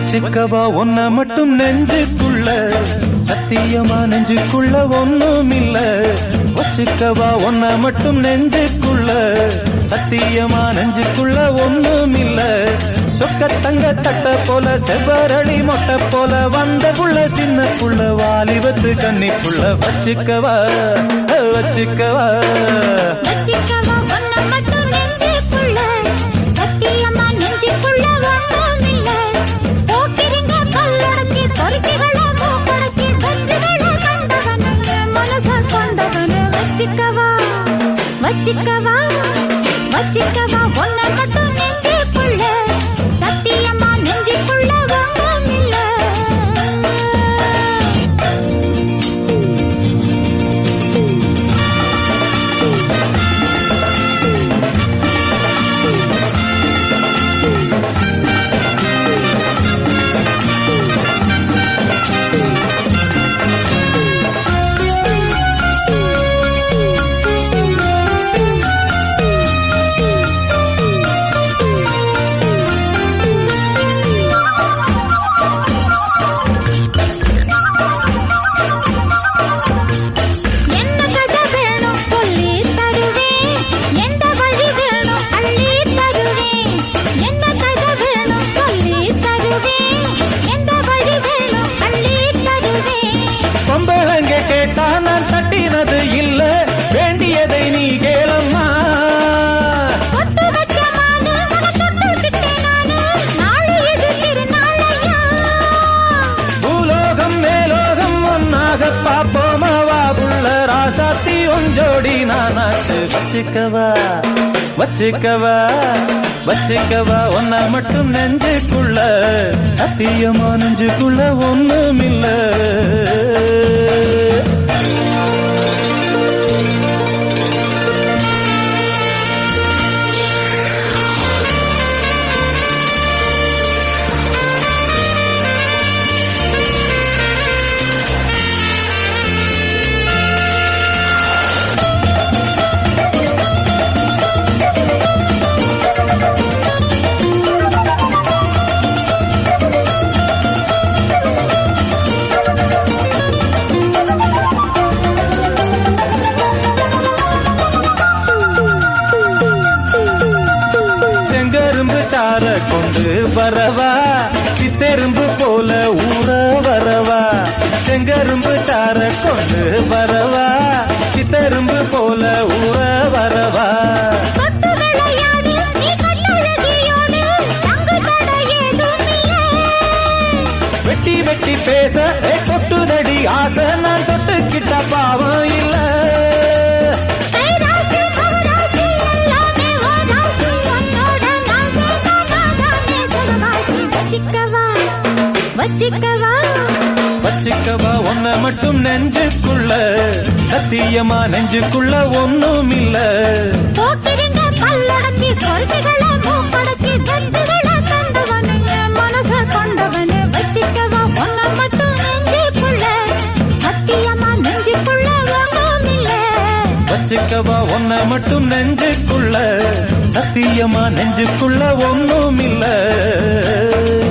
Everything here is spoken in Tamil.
வச்சுக்கவா ஒன்ன மட்டும் நெஞ்சுக்குள்ள சத்தியமா நெஞ்சுக்குள்ள ஒண்ணும் இல்ல வச்சுக்கவா ஒன்ன மட்டும் நெஞ்சுக்குள்ள சத்தியமா நெஞ்சுக்குள்ள ஒண்ணும் இல்ல சொக்க தங்க தட்ட போல செவ்வரளி மொட்டை போல வந்த புள்ள சின்ன புள்ள வாலிபத்து கன்னிக்குள்ள வச்சுக்கவா வச்சுக்கவா வச்சிக்கவா ஒன்ன மட்டும் நெஞ்சுக்குள்ள சத்தியமா நெஞ்சுக்குள்ள ஒண்ணும் இல்ல போக்கிரிங்க கல்லடக்கி பொறுக்கிகள மூக்கடக்கி வெற்றிகள கண்டவன மனச கொண்டவன வச்சிக்கவா வச்சிக்கவா வச்சிக்கவா ஒன்ன மட்டும் நெஞ்சுக்குள்ள சத்தியமா நெஞ்சுக்குள்ள ஒண்ணும் இல்ல என்ன கதை வேணும் சொல்லி தருவேன் எந்த வழி வேணும் அள்ளி தருவேன் என்ன கதை வேணும் சொல்லி தருவேன் எந்த வழி வேணும் அள்ளி தருவேன் பொம்பளங்க கேட்டா நான் தட்டினது இல்ல வேண்டியதை நீ கேளம்மா தொட்டு வச்ச மானு உன தொட்டுக்கிட்டேன் நானு நாளை இது திருநாளையா பூலோகம் மேலோகம் ஒன்னாக பாப்போமா வா புள்ள ராசாத்தி ஒஞ்சோடி நானாச்சு வச்சுக்கவா வச்சுக்கவா வச்சுக்கவா ஒன்ன மட்டும் நெஞ்சுக்குள்ள சத்தியமா நெஞ்சுக்குள்ள ஒண்ணும் இல்ல செங்கரும்பு சார கொண்டு வரவா சித்தெரும்பு போல ஊற வரவா செங்கரும்பு சார கொண்டு வரவா சித்தெரும்பு போல ஊற வரவா சொட்டு விளையாடு நீ கட்டழகியோடு சங்கு தட ஏதும் இல்லை வெட்டி வெட்டி பேச ஏ கொட்டுதடி ஆசை நான் தொட்டுக்கிட்ட பாவம் இல்ல கைராசி மகராசி எல்லாமே ஓராசி உன்னோட நாசே நானாதானே சுகவாசி வச்சிக்கவா வச்சிக்கவா வச்சுக்கவா ஒன்ன மட்டும் நெஞ்சுக்குள்ள சத்தியமா நெஞ்சுக்குள்ள ஒண்ணும் இல்ல போக்கிரிங்க பல்லடக்கி பொறுமைகள மூக்கடக்கி வெற்றிகள கண்டவனுங்க மனச கொண்டவனு வச்சிக்கவா ஒன்ன மட்டும் நெஞ்சுக்குள்ள சத்தியமா நெஞ்சுக்குள்ள ஒன்றும் இல்லை வச்சுக்கவா ஒன்ன மட்டும் நெஞ்சுக்குள்ள சத்தியமா நெஞ்சுக்குள்ள ஒண்ணும் இல்ல